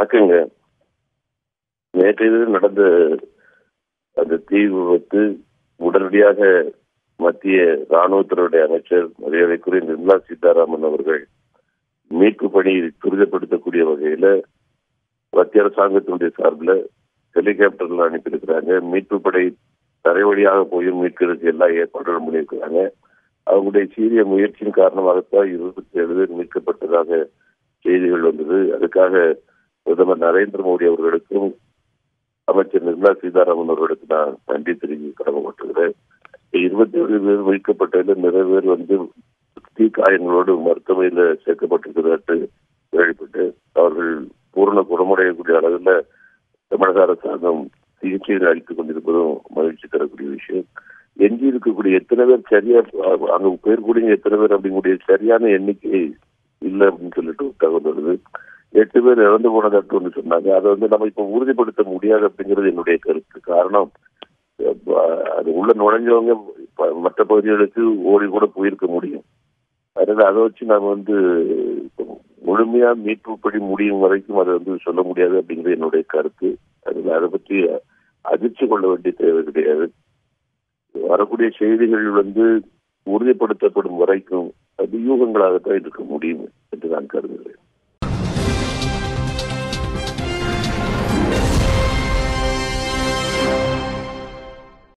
வணக்கங்க நேற்றைய தினம் நடந்த அந்த தீ விபத்து உடனடியாக மத்திய ராணுவத்துறையுடைய அமைச்சர் மரியாதைக்குரிய நிர்மலா சீதாராமன் அவர்கள் மீட்பு பணியை துரிதப்படுத்தக்கூடிய வகையில மத்திய அரசாங்கத்தினுடைய சார்பில் ஹெலிகாப்டர்ல அனுப்பியிருக்கிறாங்க மீட்பு படை தரை வழியாக போயும் மீட்கிறதுக்கு எல்லா ஏற்பாடுகளும் பண்ணியிருக்கிறாங்க அவங்களுடைய சீரிய முயற்சியின் காரணமாகத்தான் இருபத்தி ஏழு பேர் மீட்கப்பட்டதாக செய்திகள் வந்தது அதுக்காக பிரதமர் நரேந்திர மோடி அவர்களுக்கும் அமைச்சர் நிர்மலா சீதாராமன் அவர்களுக்கு நான் நன்றி தெரிவிக்க கடமைப்பட்டிருக்கிறேன் இருபத்தி ஏழு பேர் மீட்கப்பட்டதில் நிறைய பேர் வந்து தீ காயங்களோடு மருத்துவமையில சேர்க்கப்பட்டிருக்கிறாட்டு கேள்விப்பட்டு அவர்கள் பூரண குணமடையக்கூடிய அளவில் தமிழக அரசாங்கம் சிகிச்சைகள் அளித்துக் கொண்டிருப்பதும் மகிழ்ச்சி தரக்கூடிய விஷயம் எஞ்சி இருக்கக்கூடிய எத்தனை பேர் சரியா அங்க பேர் கூடிய எத்தனை பேர் அப்படிங்கக்கூடிய சரியான எண்ணிக்கை இல்லை அப்படின்னு சொல்லிட்டு தகவல் வருது எட்டு பேர் இறந்து போனதாட்டு ஒன்று சொன்னாங்க அதை வந்து நம்ம இப்ப உறுதிப்படுத்த முடியாது அப்படிங்கிறது என்னுடைய கருத்து காரணம் அது உள்ள நுழைஞ்சவங்க மற்ற பகுதிகளுக்கு ஓடி கூட போயிருக்க முடியும் அதனால அதை வச்சு நாம வந்து முழுமையா மீட்பு படி முடியும் வரைக்கும் அதை வந்து சொல்ல முடியாது அப்படிங்கிறது என்னுடைய கருத்து அதனால அதை பற்றி அதிர்ச்சி கொள்ள வேண்டிய தேவை கிடையாது வரக்கூடிய செய்திகள் வந்து உறுதிப்படுத்தப்படும் வரைக்கும் அது யூகங்களாகத்தான் இருக்க முடியும் என்று நான் கருதுகிறேன்